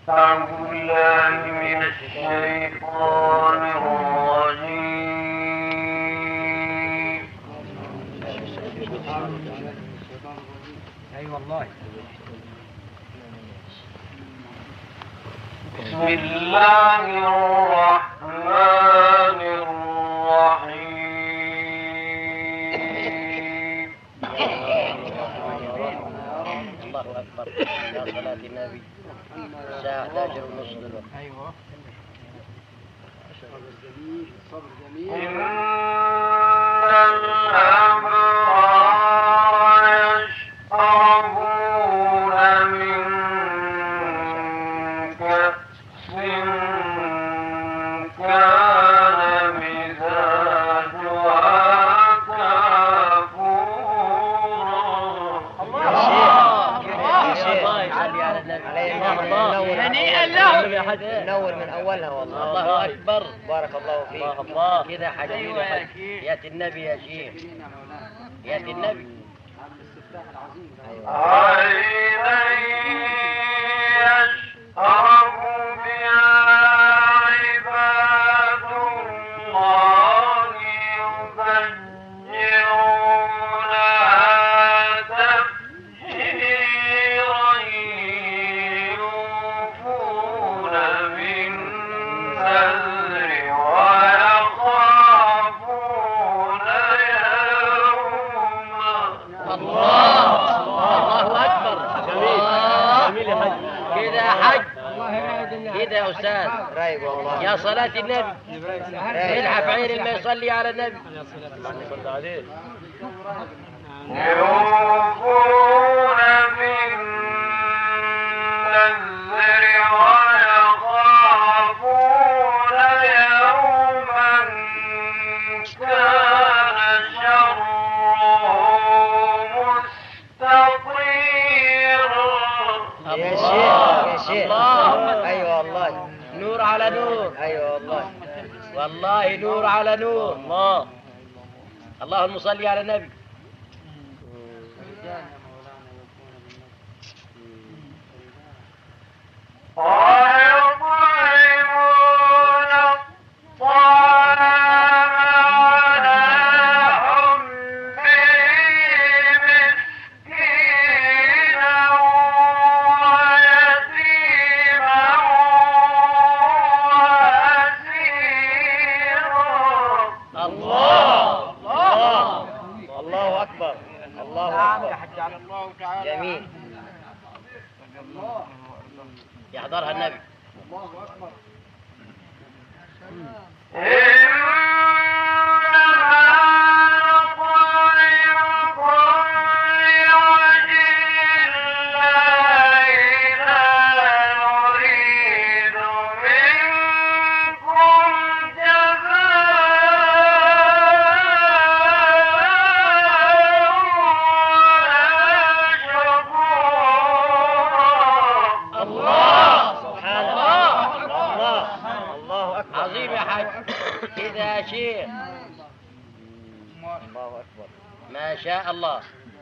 أعوذ بالله من الشيطان الرجيم اي والله بسم الله الرحمن الرحيم الله اكبر يا صلاة النبي الساعة 11 ونص دلوقتي ايوه إن الأبرار يشربون من كأس كان مزاجها كافورا يا شيخ علي على النبي هنيئا له. نور من اولها والله الله اكبر بارك الله فيك الله كده حاجه أيوة يا حاجة. شيخ. ياتي النبي يا شيخ ياتي النبي عينا يشرب بها عباد الله يفجرونها تفجيرا يوفون بالنذر ويخافون يوما الله الله اكبر جميل جميل يا حاج كده يا حاج كده يا استاذ رايق والله يا صلاة النبي الحف عين اللي ما يصلي على النبي يوفون بالنذر ويخافون يوما كان شره مستطيرا يا شيخ يا شيخ الله ايوه والله نور على نور ايوه والله والله نور على نور الله اللهم صل على النبي ويطعمون الطعام على حبه مسكينا ويتيما وأسيرا الله الله الله اكبر الله نعم يا اكبر حج على الله تعالى جميل يحضرها النبي الله سبحان الله الله الله اكبر عظيم يا حاج كده يا شيخ الله اكبر ما شاء الله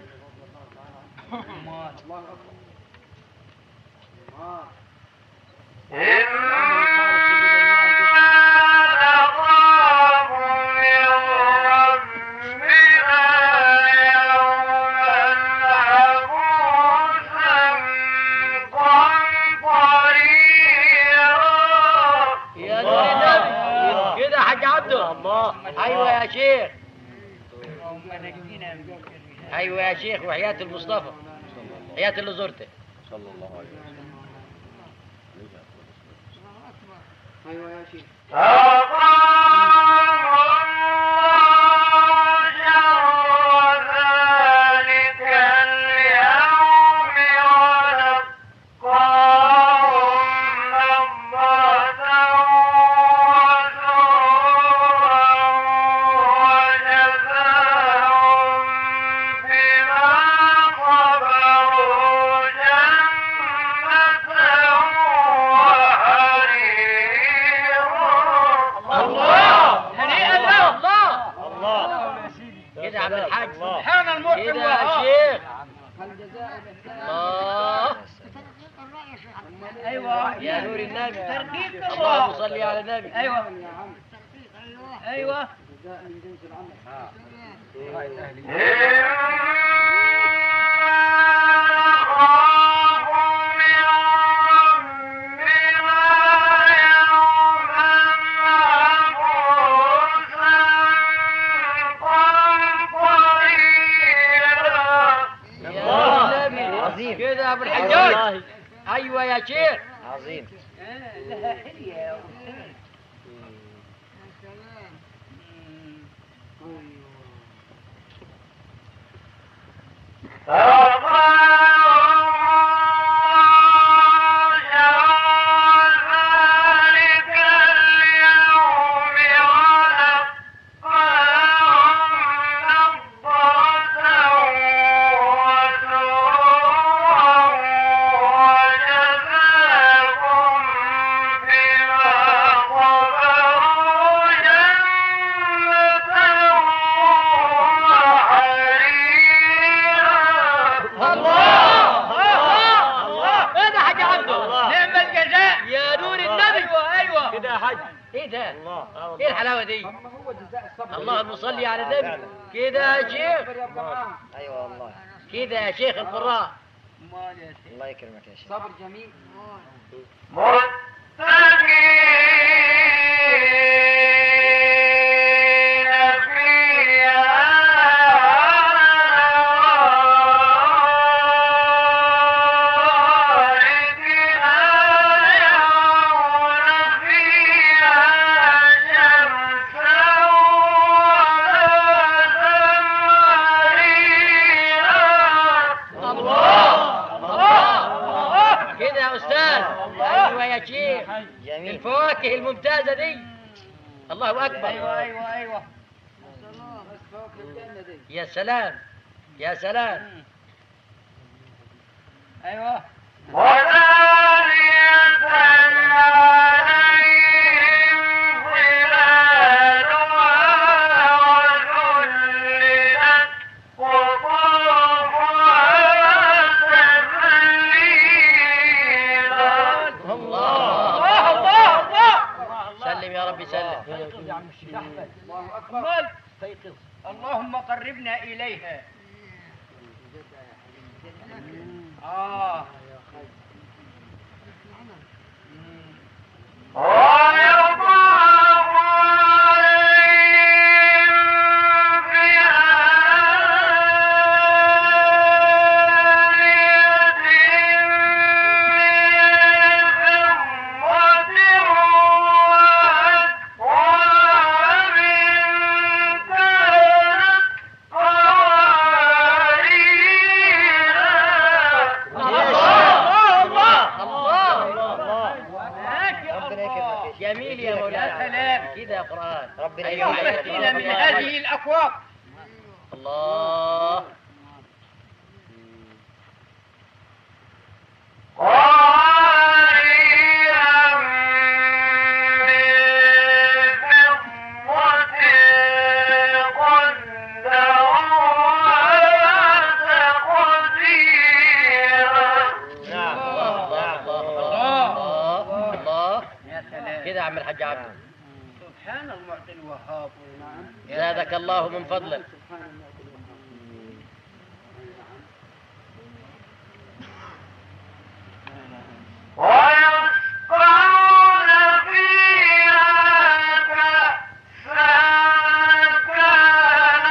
يا نبي كده يا حاج عبده الله ايوه يا شيخ اللهم نجينا من كل شر. ايوه يا شيخ وحياة المصطفى حياة اللي زرته بما صبروا جنة وحريرا ايوه يا نور النبي ترقيق اللهم الله صل على النبي ايوه ايوه يا النبي عظيم. كده يا ابو الحجاج والله. ايوه يا شيخ عظيم لها حلية يا أستاذ. الله الله ايه ده يا حاج عبده نعم الجزاء يا نور النبي ايوه ايوه كده يا حاج ايه ده الله اه ايه الحلاوه دي اللهم صل على النبي كده يا شيخ ايوه والله كده يا شيخ القراء امال يا سيدي الله يكرمك يا شيخ صبر جميل متكئين الله الله كده يا استاذ ايوه يا شيخ جميل الفواكه الممتازه دي الله اكبر ايوه ايوه ايوه يا سلام يا سلام ايوه الله الله الله الله سلم يا ربي سلم امال اللهم قربنا اليها اه الله الله الله هناك يا ربنا يكرمك الله يا شيخ جميل يا يا مولانا سلام كده يا قرآن ربنا أيوة يكرمك. حياتي يأتينا من ربي. هذه الأكواب الله نعم الله الله نعم الله الله الله يا سلام كده يا عم الحاج عبده سبحان المعطي الوهاب زادك الله من فضلك ويسقون فيها كأسا كان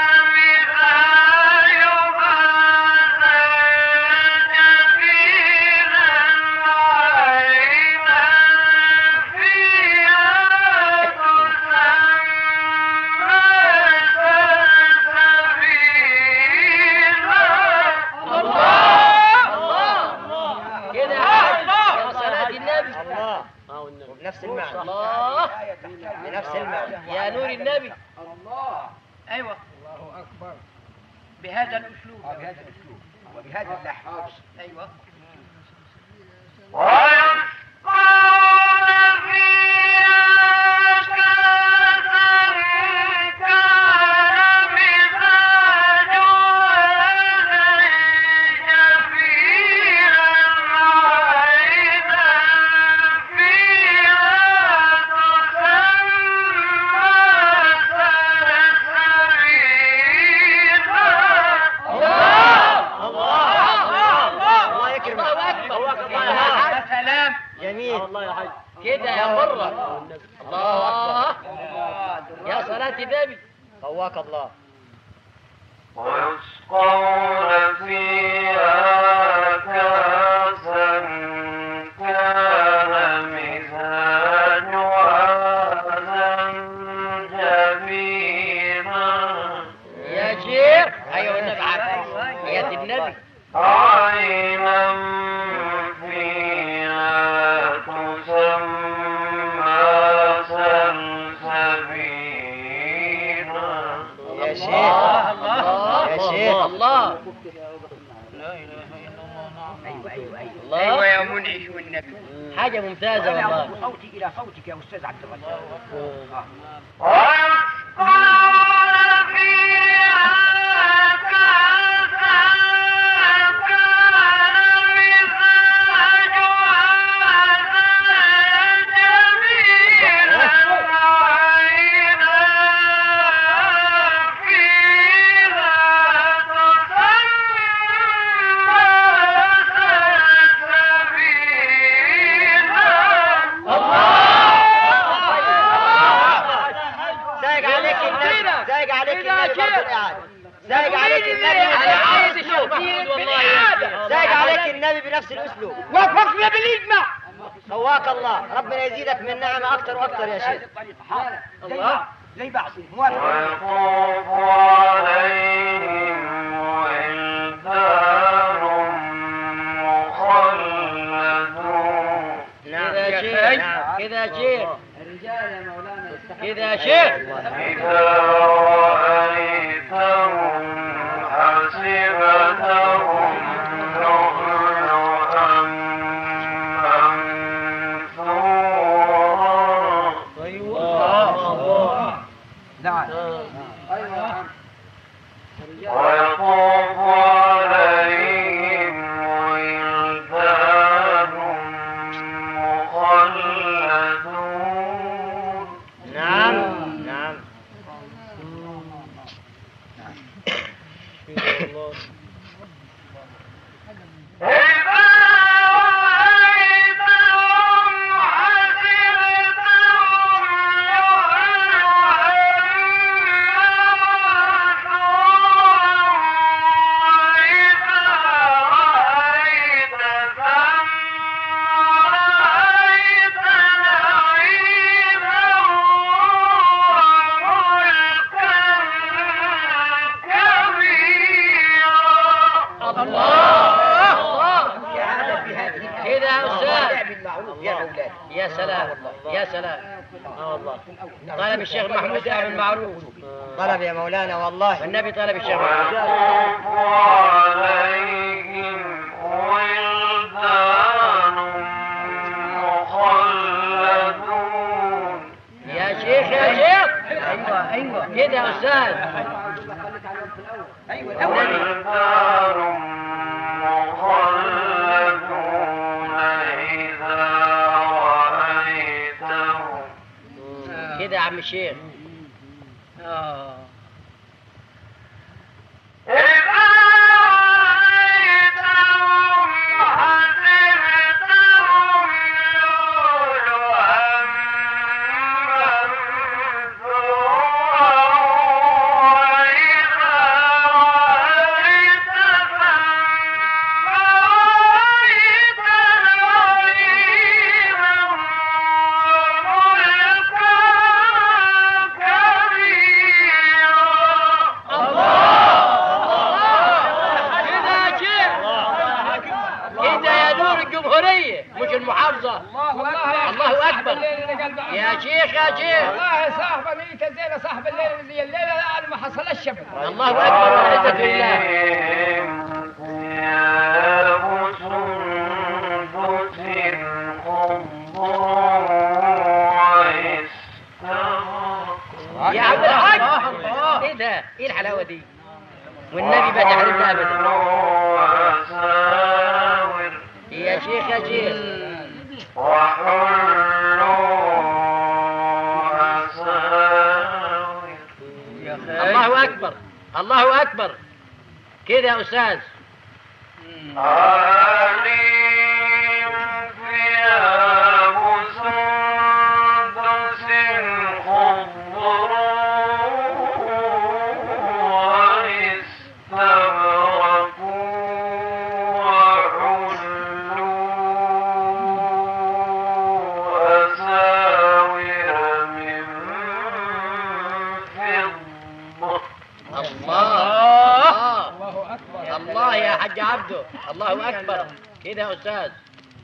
مزاجها زنجبيلا عينا فيها تسمى سلسبيلا الله كده يا حاج يا صلاة النبي الله وبنفس المعنى الله بنفس المعنى يا نور النبي أيوة بهذا الأسلوب بهذا الأسلوب وبهذا اللحن أيوة ويسقون فيها كأسا كان مزاجها زنجبيلا عينا جميل والله يا حاج كده يا مرة الله يا صلاة النبي قواك الله ويسقون فيها كاسا كان مزاجها زنجبيلا يا شيخ ايوه النبي عارف يا النبي عينا فيها تسمى سلسبيلا يا شيخ الله يا شيخ. الله ايوه ايوه ايوه الله. ايوه يا منعش والنبي حاجة ممتازة انا والله اضم صوتي الى صوتك يا استاذ عبد الرزاق آه. ويسقون فيها كأسا كان مزاجها زنجبيلا عينا فيها تسمى سلسبيلا زايق عليك النبي زايق عليك كده يا النبي شيخ. برضه الإعادة زايق عليك النبي انا عايز بنفس اشوف الأسلوب. محمود والله يا زايق عليك النبي بنفس الأسلوب وقفنا بالاجماع قواك الله ربنا يزيدك من نعمة أكثر وأكثر يا شيخ زي بعض زي بعض موافق ويطوف عليهم ولدان مخلدون نعم كده يا شيخ نعم. كده يا شيخ كده يا شيخ إذا رأيتهم حسبتهم لؤلؤا منثورا نعم ويطوف عليهم ولدان مخلدون نعم نعم إذا رأيتهم حسبتهم لؤلؤا منثورا وإذا رأيت ثم رأيت نعيما وملكا كبيرا الله الله يا هذا في هذه كده يا أستاذ. يا بالمعروف يا اولاد يا سلام يا سلام اه والله طلب الشيخ محمود اعمل معروف طلب يا مولانا والله والنبي طلب الشيخ محمود ويطوف عليهم ولدان مخلدون يا شيخ يا شيخ ايوه ايوه كده يا استاذ ايوه الاول ولدان مخلدون إذا رأيتهم كده يا عم الشيخ إذا رأيتهم حسبتهم لؤلؤا منثورا وإذا رأيت ثم رأيت نعيما وملكا كبيرا كده يا شيخ كده يا نور الجمهورية مش المحافظة الله أكبر يا شيخ يا شيخ والله صاحب ميت زينه صاحب الليله زي الليله لا أنا ما حصلش شبه الله أكبر والعزة لله عليهم ثياب سندس خضر واستبرق يا عبد الحاج ايه ده ايه الحلاوة دي والنبي ما تحرمنا ابدا وأساور يا شيخ يا شيخ وحلوا أساور الله أكبر الله أكبر كده يا أستاذ عليم ثياب لوحده الله اكبر كده يا استاذ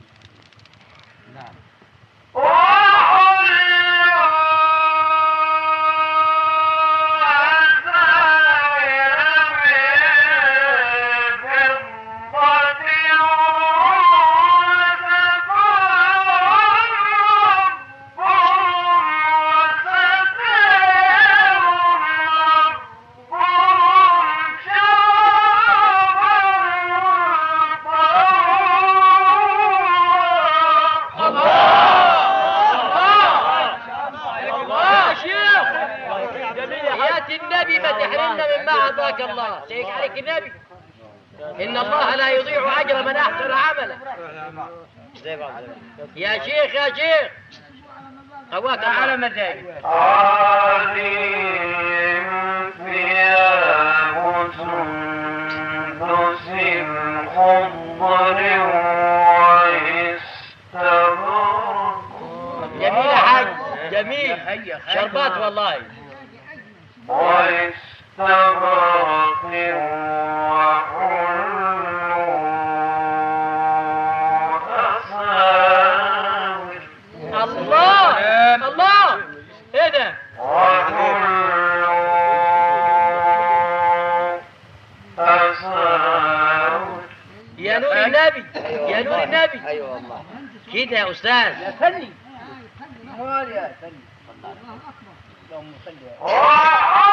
يا شيخ يا النبي ما تحرمنا مما اعطاك الله شيك عليك النبي ان الله لا يضيع اجر من احسن عملا يا شيخ يا شيخ قواك على مزاجك عليم ثياب سندس خضر واستبرق جميل يا حاج جميل شربات والله واستبرق وحلوا أساور الله الله ايه ده وحلوا أساور يا نور النبي يا نور النبي ايوه والله كده يا استاذ فني هو يا فني اللهم صل على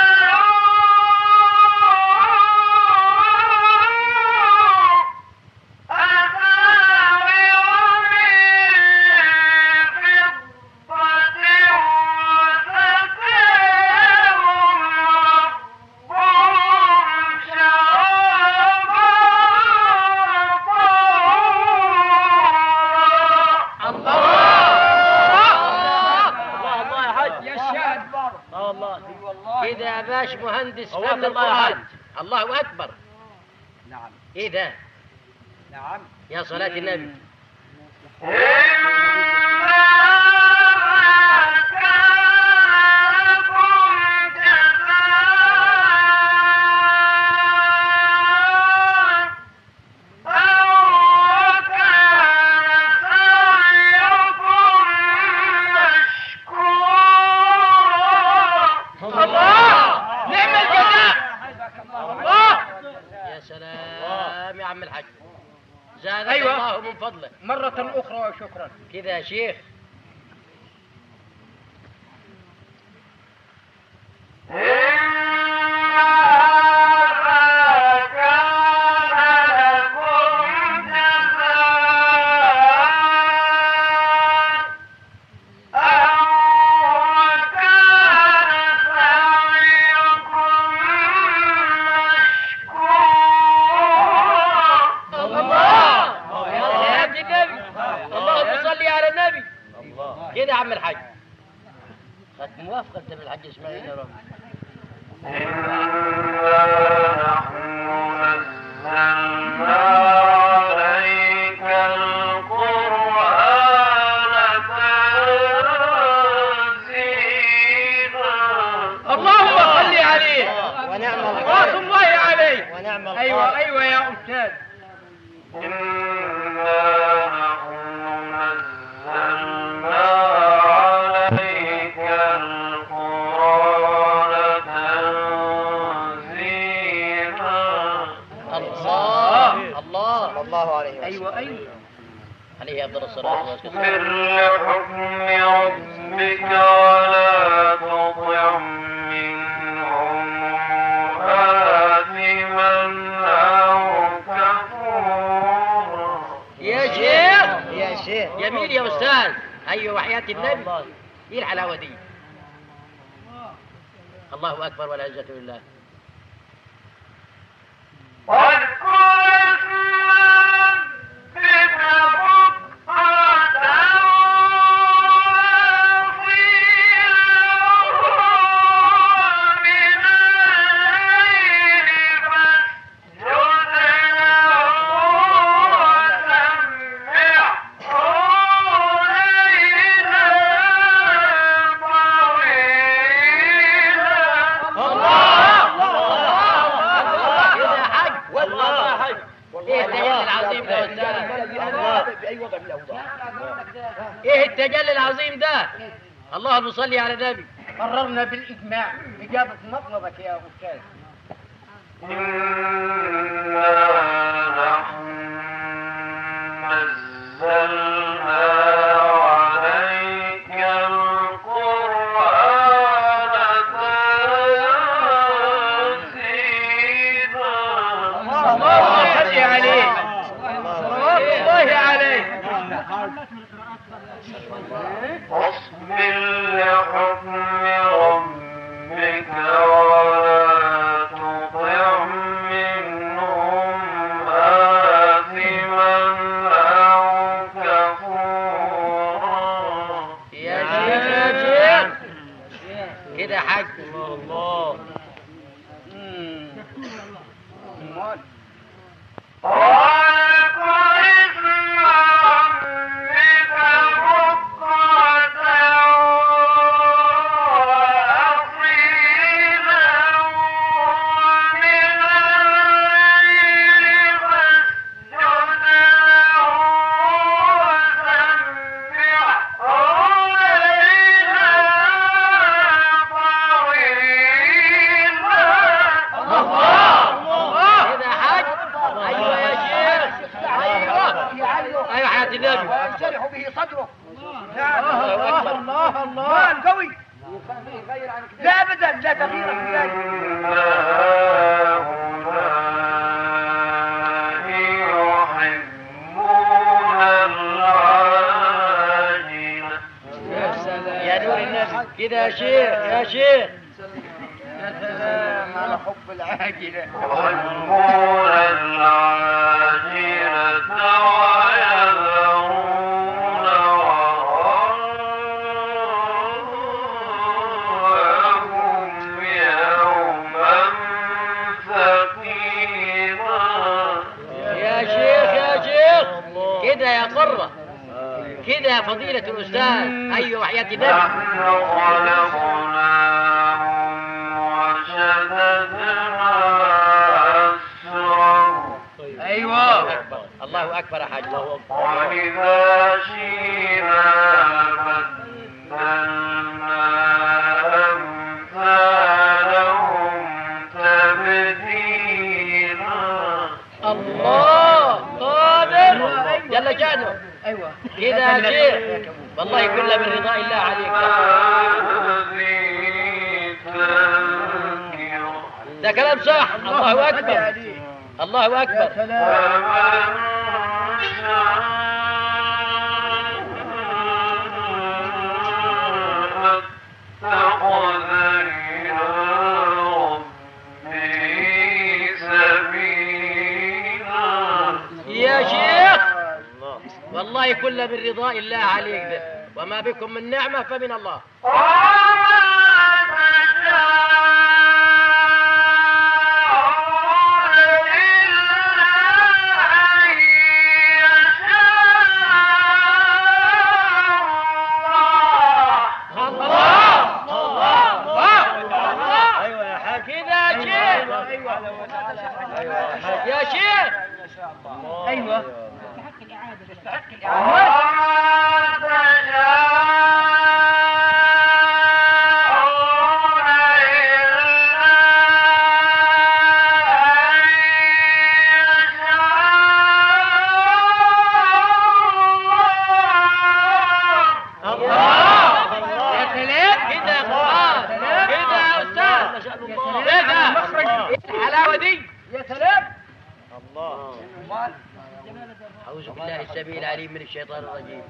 الله الله يا حاج يا الشاهد بارك اه والله والله كده يا باش مهندس الله فن الله يا حاج. القرآن الله اكبر نعم ايه ده نعم يا صلاة النبي الله نعم الجزاء الله يا سلام يا عم الحاج زادك أيوة. الله من فضله مرة أخرى وشكرا كده يا شيخ الله يا سلام النبي اللهم صل على النبي كده يا عم الحاج خدت موافقة انت بالحج اسماعيل يا رب اللهم صل عليه ونعم صلوات الله الله عليه ونعم الله أيوة أيوة يا أستاذ الله الله صلى الله عليه وسلم أيوة أيوة عليه افضل الصلاه والسلام واصبر لحكم ربك ولا تطع منهم آثما أو كفورا يا شيخ يا شيخ جميل يا استاذ ايوه وحياة النبي ايه الحلاوه دي الله اكبر والعزه لله واذكر اسم ربك بكرة وأصيلا من الليل فاسجد له وسبحه ليلا طويلا ايه التجلي العظيم ده اللهم صل على النبي قررنا بالاجماع اجابه مطلبك يا استاذ إنا نحن نزلنا عليك القرآن تنزيلا الله عليك صلوات الله عليك واصبر لحكم ربك ولا تطع منهم آثما أو كفورا يا شيخ يا شيخ كده يا حاج الله واذكر اسم ربك بكرة وأصيلا ومن الليل فاسجد له وسبحه ليلا طويلا كده يا حاج ايوه يا شيخ ايوه ايوه حياة النبي وينشرح به صدره الله أكبر. الله الله قوي لا ابدا لا تغيير في ذلك يا نور النبي كده يا شيخ يا شيخ يا سلام على حب العاجله يحبون العاجلة ويذرون وراءهم يوما ثقيلا يا شيخ يا شيخ كده يا قرة كده يا فضيلة الأستاذ أيوة حياة النبي نحن خلقناهم وشددنا أسرهم أيوة الله أكبر يا حاج الله أكبر وإذا شئنا بدلنا أمثالهم تبديلا الله قادر جل شأنه ايوه كده يا شيخ والله كله من رضاء الله عليك هذه تذكرة ده كلام صح الله أكبر الله يا أكبر سلام فمن شاء اتخذ إلى ربه سبيلا يا شيخ والله كله من رضاء الله عليك ده وما بكم من نعمة فمن الله الله الله ايوه يا حاج كده يا شيخ يا شيخ ايوه الله يا سلام كده يا قرآن كده يا أستاذ ما شاء الله كده مخرج. الحلاوة دي يا سلام أعوذ بالله السميع العليم من الشيطان الرجيم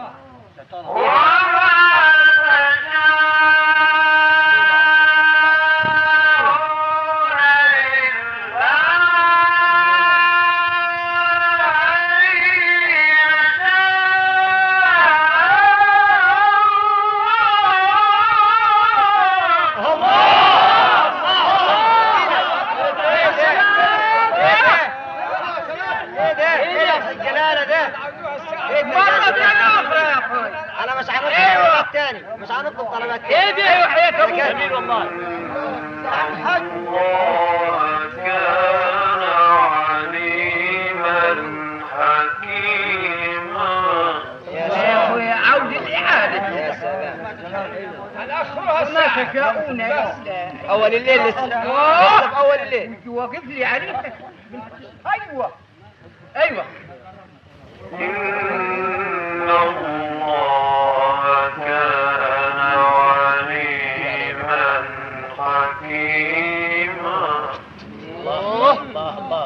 ايه ده؟ ايه الجلاله ده؟ ايه مرة تانية أخرى يا أخوي انا مش هنطلب طلبات تاني مش هنطلب طلبات تاني ايه دي وحياة ابوك جميل والله الله كان عليما حكيما يا أخوي عاوز الأخرى ما تشاءون إلا أول الليل لسه لسه في أول الليل واقف لي عليك أيوة أيوة إن الله كان عليما حكيما الله الله الله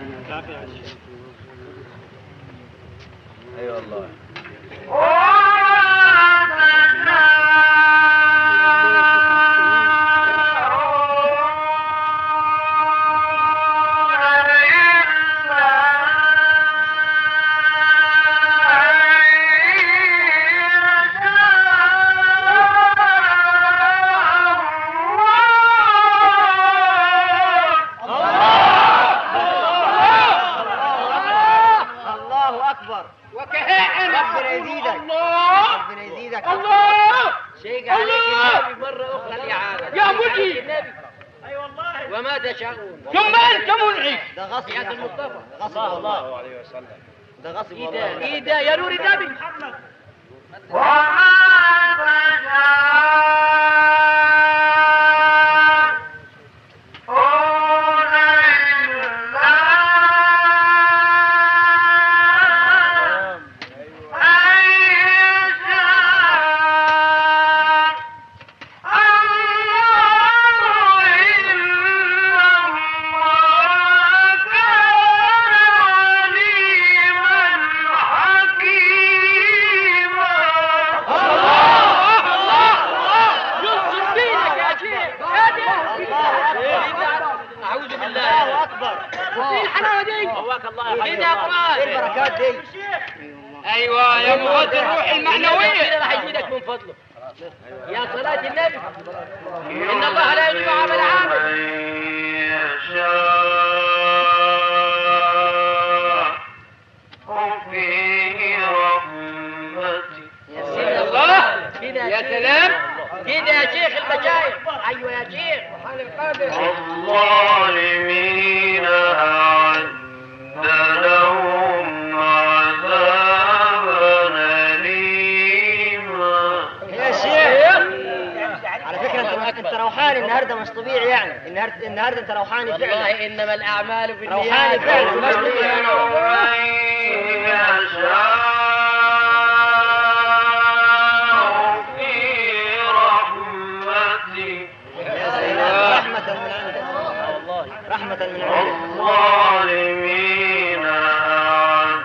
اي والله الله اكبر وكهائن ربنا يزيدك الله ربنا يزيدك الله شيء عليك النبي مرة أخرى الإعادة يا مجيب. النبي وما تشاءون ثم أنت منعش ده غصب يا عبد المصطفى غصب الله والله الله عليه وسلم ده غصب إيدا والله إيدا يا نور النبي يصل دينك يا شيخ أعوذ بالله الله اكبر ايه الحلاوة دي قواك الله ايه كده يا قرآن البركات دي أيوة يا مغذي الروح كده المعنوية راح يزيدك من فضله يا صلاة النبي إن الله لا يضيع عمل عامل وفيه رحمتي يا الله. كده يا شيخ. سلام. كده يا شيخ المشايخ أيوة يا شيخ الظالمين أعد لهم عذابا أليما يا شيخ على فكره انت انت روحاني النهارده مش طبيعي يعني النهارده النهارده انت روحاني فعلا والله إنما الأعمال بالنيات روحاني فعلا مش طبيعي يا سلام رحمه من عندك والله رحمه من عندك الظالمين أعد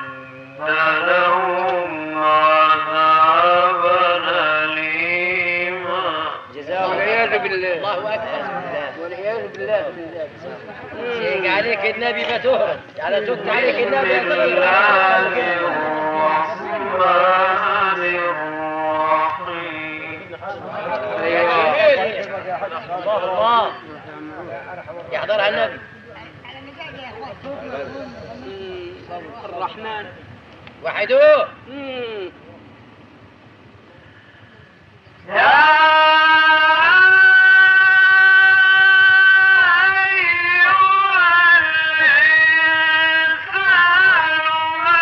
لهم عذابا أليما جزاهم والعياذ بالله الله أكبر والعياذ بالله شيك عليك النبي ما تهرب على توكت عليك النبي يا بسم الله طيب. الرحمن الرحيم الله الله يحضرها النبي الرحمن وحدوه يا أيها الإنسان ما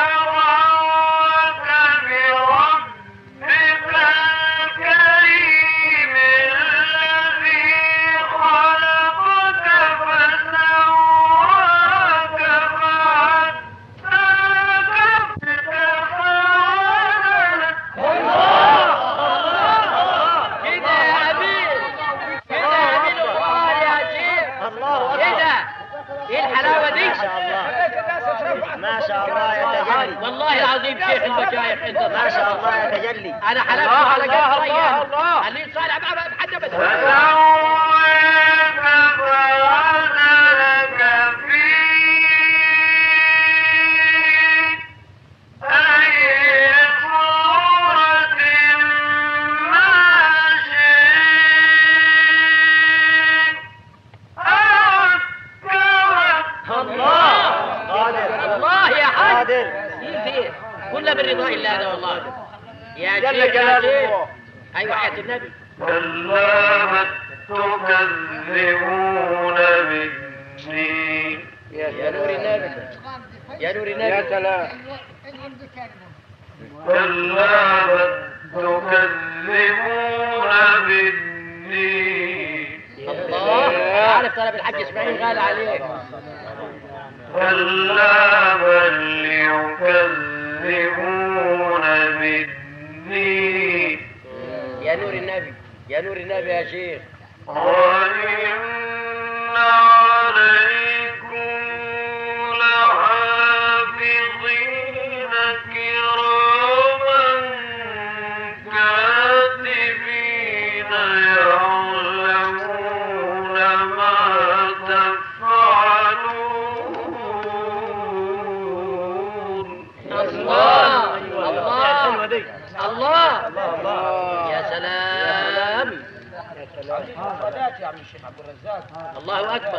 غرك بربك الكريم الذي خلقك فسواك فعدلك كده يا أمير كده يا أمير القرآن يا شيخ الله اكبر كده ايه الحلاوة دي ما شاء الله ما شاء الله يتجلي والله العظيم شيخ المشايخ انت ما شاء الله يتجلي انا حلفت على قلب ريان خليه صالح بقى بقى حد ابدا فسويك فعدلك في أي صورة ما شئت الله قادر الله يا حاج قادر فين فين كله بالرضا الله هذا والله يا جل شيخ يا جلاله. شيخ ايوه حياة النبي كلا بل تكذبون بالدين يا نور النبي يا نور يا النبي سلام كلا بل تكذبون طلب الحاج اسماعيل غالي عليك كلا بل يكذبون بالدين يا نور النبي يا نور النبي يا شيخ وإن عليكم لحافظين كراما كاتبين يعلمون ما تفعلون الله الله الله يا سلام صلاة يا عم الشيخ عبد الرزاق الله اكبر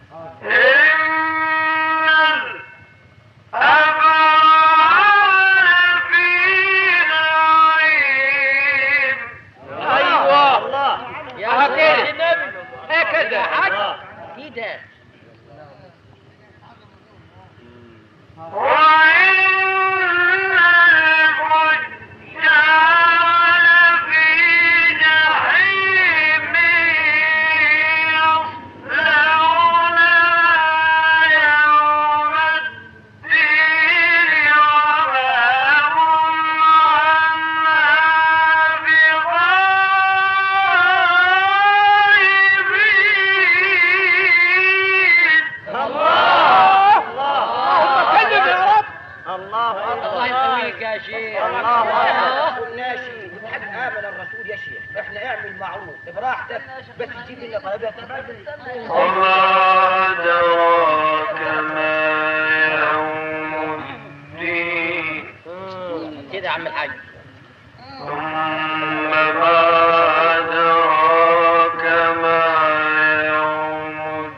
إن الأبرار في نعيم ايوه الله يا هكذا. سيدي النبي هكذا حج كده وإن الفجار في جحيم يصلونها يوم الدين وما هم عنها بغائبين اللهم كلم يا رب الله الله يقويك يا شيخ الله الناشي حد آمن الرسول يا شيخ احنا اعمل معروف براحتك بس تجيب لنا طلبات وما أدراك ما يوم الدين كده يا عم الحاج ثم ما أدراك ما يوم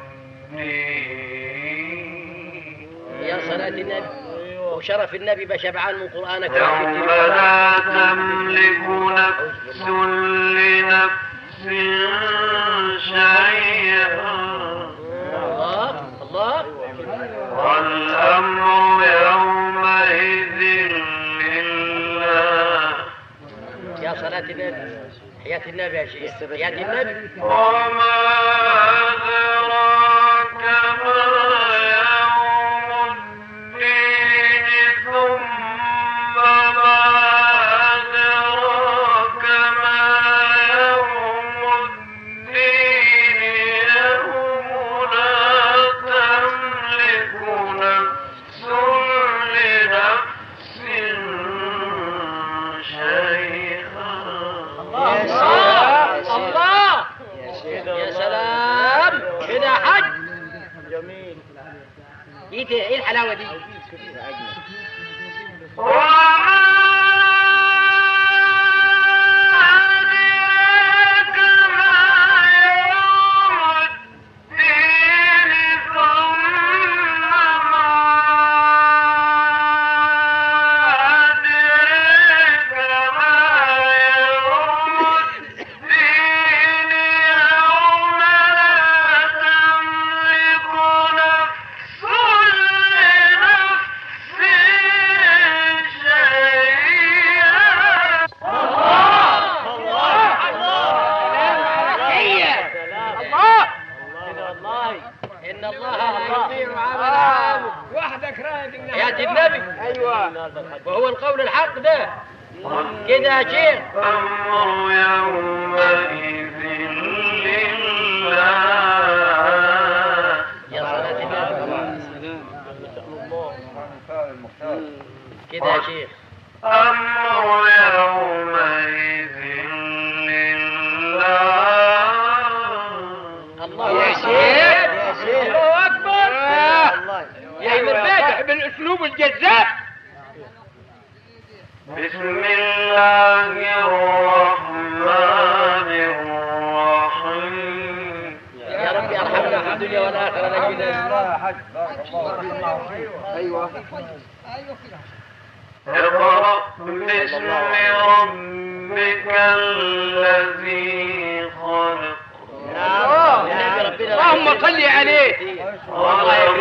الدين يا صلاة النبي وشرف النبي بشبعان من قرآنك يوم لا تملك نفس لنفس شيئا الله الله والأمر يومئذ لله يا صلاة النبي حياة النبي يا شيخ حياة النبي وما أدراك ما يوم الدين ثم ما أدراك ما يوم الدين يوم لا تملك نفس لنفس شيئا الله الله يا سلام كده يا حاج جميل ايه ده؟ ايه الحلاوة دي وما أدراك ما يوم الدين ثم ما أدراك ما يوم الدين يوم لا تملك نفس لنفس شيئا الله كده والله ان الله لا يضيع عمل وحدك رايد حياة النبي ايوه وهو القول الحق ده كده يا شيخ الأمر يومئذ لله يا صلاة النبي كده يا شيخ أمر يومئذ لله الله يا أكبر. شيخ الله اكبر والله يعني الفاتح بالاسلوب الجذاب بسم الله الرحمن الرحيم يا رب ارحمنا في الدنيا والاخره نجينا ايوه اقرأ باسم ربك الذي خلق النبي ربنا اللهم صل عليه خلق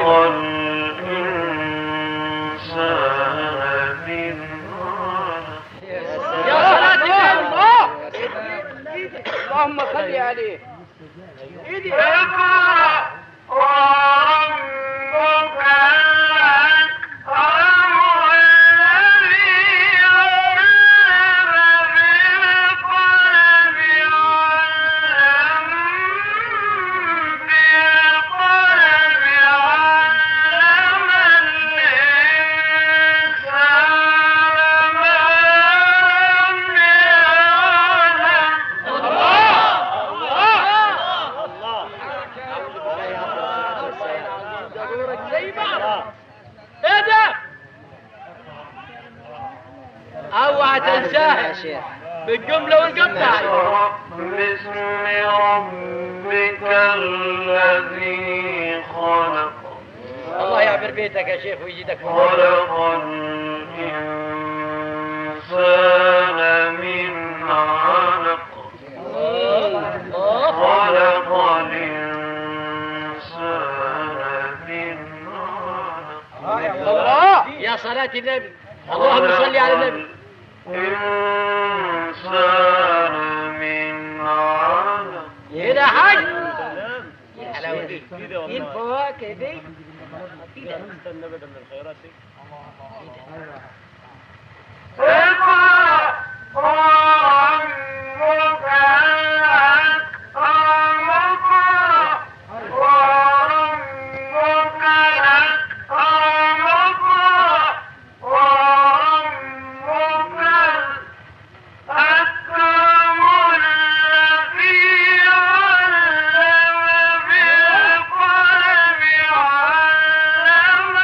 الإنسان من علق يا صلاة الله اللهم صل عليه اقرأ زي بعض ايه ده اوعى تنساها يا شيخ بالجمله والقطع باسم ربك الذي خلق الله يعبر بيتك يا شيخ ويجيدك في الخير. خلق الإنسان من علق الله خلق الإنسان من علق الله يا صلاة النبي اللهم صل على النبي الإنسان من علق ايه ده حاج ايه الحلاوه دي ايه الفواكه دي اقرأ وربك الأكرم اقرأ وربك الأكرم اقرأ وربك الأكرم الذي علم بالقلم علم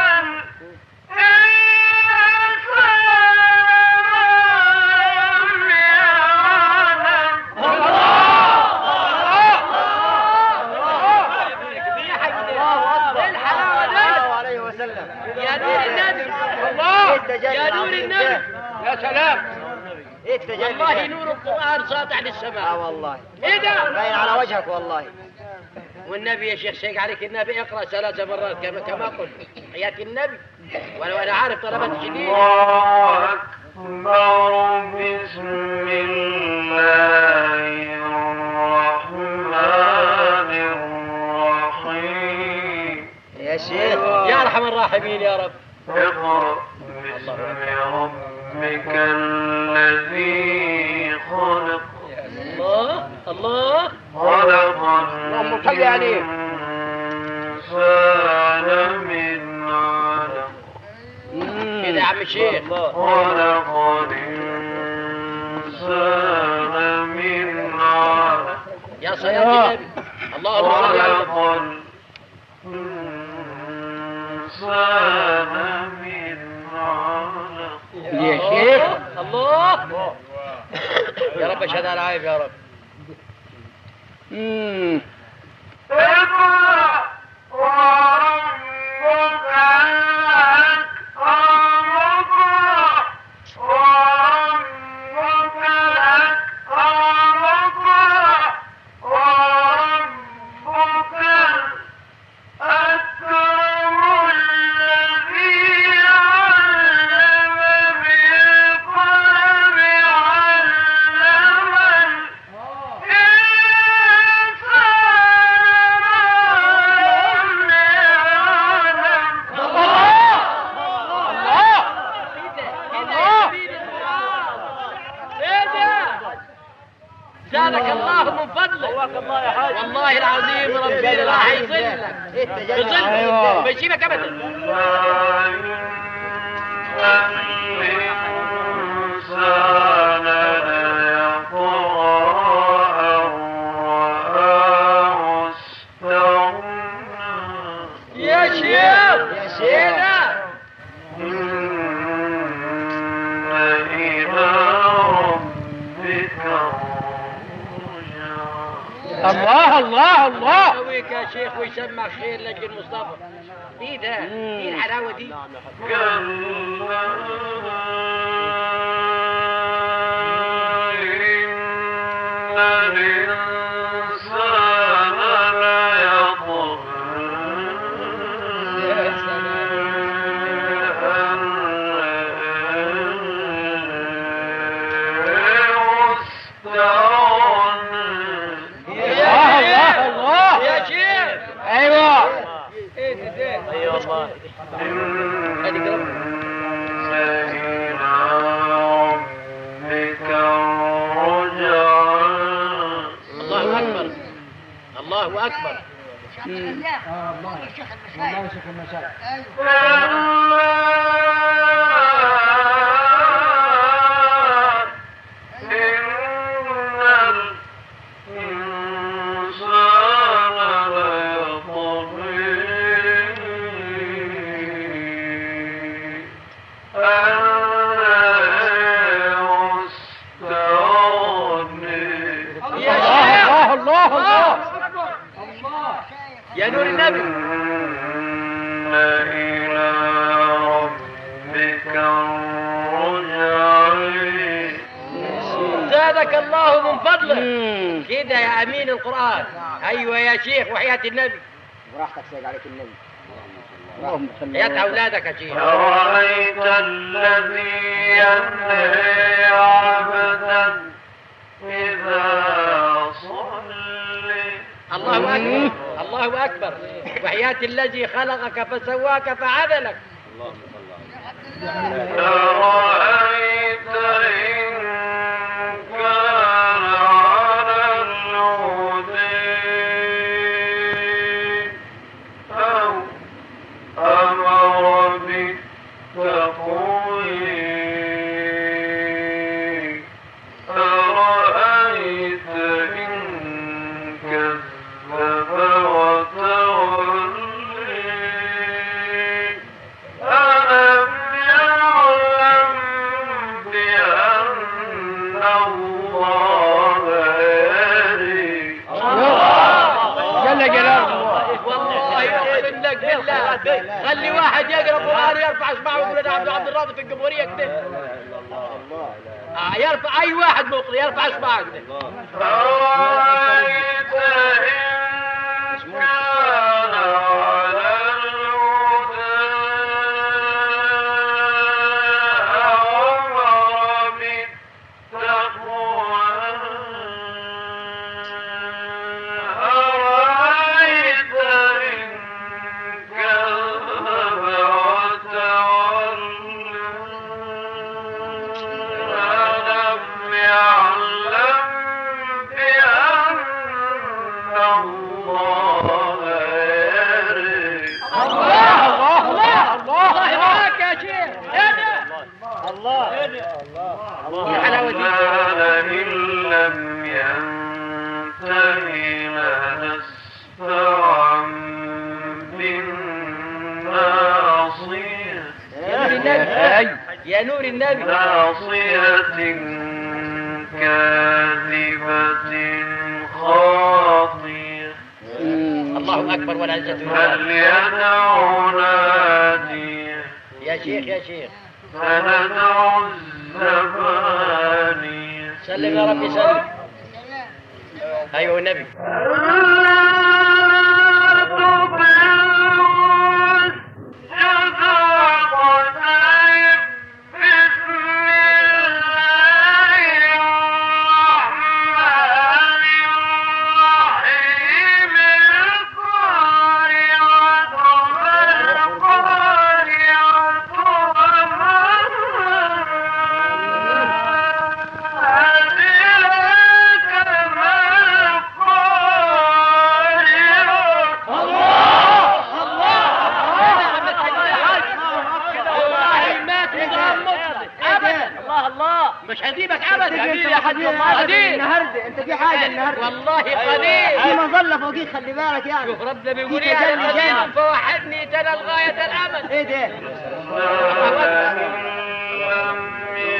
ايه الحلاوه صلى دي الله عليه وسلم يا نور النبي ايه الله التجلي يا نور العظيم النبي ده؟ يا سلام ايه التجلي والله ده؟ نور القرآن ساطع اه للسماء والله ايه ده باين على وجهك والله والنبي يا شيخ شيخ عليك النبي اقرا ثلاث مرات كما كما قلت حياة النبي ولو انا عارف طلبات شديد الله أكبر بسم الله الرحمن الرحيم يا شيخ يا ارحم الراحمين يا رب اقرأ باسم ربك الذي خلق الله الله خلق اللهم صل عليه. الإنسان من علق كده يا عم الشيخ خلق الإنسان من علق يا صلاة النبي اللهم صل على خلق النبي الإنسان من علق يا شيخ الله يا رب اشهد على العيب يا رب اقرأ وربك الأكرم اقرأ وربك الأكرم اقرأ وربك الأكرم الذي علم بالقلم علم زادك الله من فضلك الله يا حاج والله العظيم ربنا لا حيظلك ايه التجلي بظلك العظيم ده؟ بيسيبك ابدا الإنسان ليطغى أن رآه استغنى يا شيخ يا شيخ إن إلى ربك الرجعى الله الله الله يسويك يا شيخ ويسمع خير لك المصطفى ايه ده ايه الحلاوه دي كلا إن الإنسان ليطغى يا سلام. أن رآه استغنى. يا شيخ يا شيخ ايوه الله اكبر يا شيخ الله الله الله يا نور النبي إن إلى ربك الرجعي زادك الله من فضله كده يا امين القران ايوه يا شيخ وحياه النبي براحتك سيد عليك النبي حياه اولادك يا شيخ أرأيت الذي ينهي عبدا إذا صلي الله اكبر الله اكبر وحياه الذي خلقك فسواك فعدلك أرأيت إن كان على الهدي أو أمر بالتقوي أرأيت إن كذب وتولي ألم يعلم بأن الله يري جل جلاله والله يقسم لك بالله خلي واحد يقرا قران يرفع اصبعه ويقول انا عبد عبد الراضي في الجمهوريه كده آه يرفع اي واحد مقري يرفع اصبعه كده أرأيت إن كان على الهدى أمر بالتقوى أرأيت إن كذب وتولى ألم يعلم بأن الله يري الله الله الله الله معاك يا شيخ هنا الله الحلاوه دي لئن لم ينتهي لنسفعا بالناصية يا نور النبي يا نور النبي ناصية كاذبة خاطئة الله اكبر والعزه لله هل يدعو ناديه يا شيخ يا شيخ فندعو الزبانية سلم يا ربي سلم ايوه النبي والله ما تغمض ابدا الله الله مش هسيبك ابدا قدير يا حاج والله قدير النهارده انت في حاجه النهارده والله في قدير مظله فوقيك خلي بالك يعني شوف ربنا بيقول في يا تجلي الذين جامد. فوحدني تنال غايه الامل ايه ده لم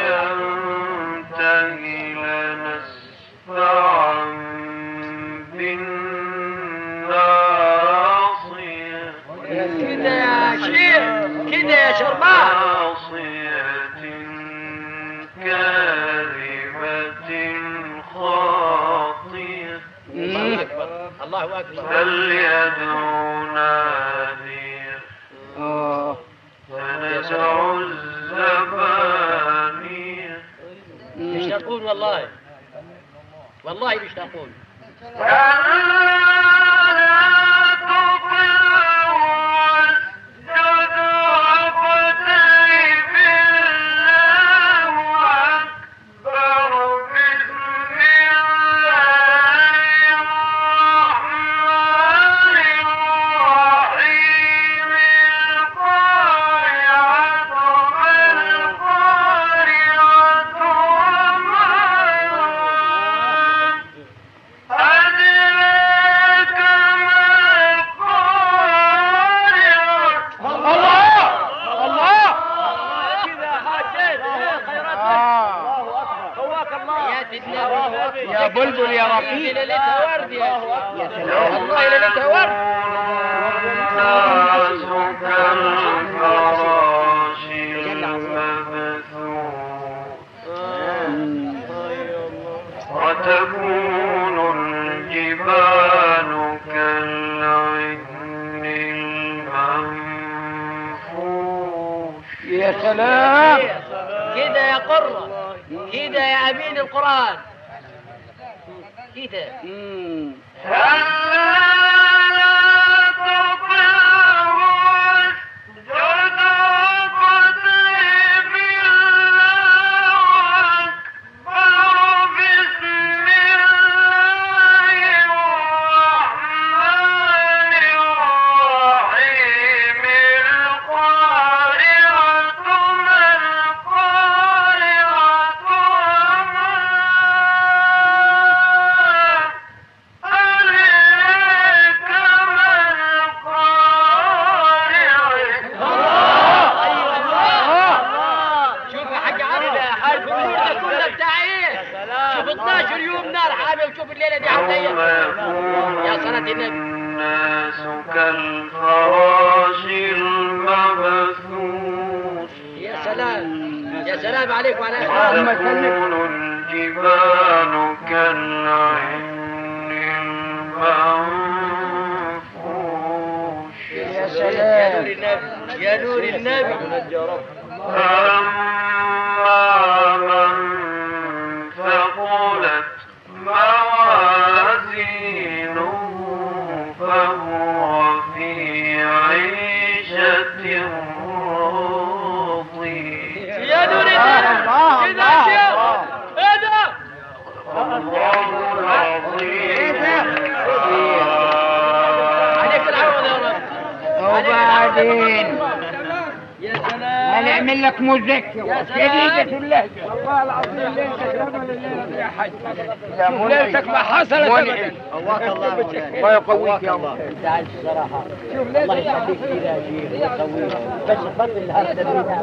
ينتهي لنسفعا بالناصية كده يا شيخ كده يا شربان ناصية كاذبة خاطئة الله اكبر الله اكبر فليدعو ناديه فندعو الزبانية بيشتاقون والله والله بيشتاقون أكبر بسم الله الرحمن النبي يا بلبل يا رقيق. ليلتها ورد يا يا سلام والله ليلتها ورد الناس كالفراش المبثوث وتكون الجبال كالعهن المنفوش يا سلام كده يا قرة كده يا أمين القرآن كده هلا لا تطعه واسجد واقترب الله أكبر بسم الله الرحمن الرحيم القارعة ما القارعة وما عليك ما القارعة شوف يا حاج عبده حرف النور ده كله بتاع ايه شوف 12 يوم نار حامي وشوف الليله دي عامله يوم ايه يكون يا صلاة النبي. الناس كالفراش المبثوث يا سلام يا سلام عليك وعلى اللهم اهلك صل. وتكون الجبال كالعهن المنفوش يا يا نور سلام النبي يا نور النبي أما من ثقلت موازينه فهو في عيشة راضية يا نور النبي الله، كده الله، يا شيخ الله. ايه ده الله العظيم عليك العوض يا رب وبعدين يا سلام هنعمل لك مذكر يا سلام. شديدة اللهجة والله العظيم ليلتك جمل الليلة يا حاج شوف ليلتك ما حصلت أبدا الله الله الله يقويك يا الله انت عارف الصراحه الله يخليك كده يا شيخ ويقويك بس بفضل الهرده منها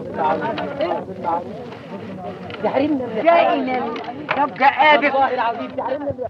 بالمعروف تحرمنا من جائنا تبقى قادر والله العظيم تحرمنا من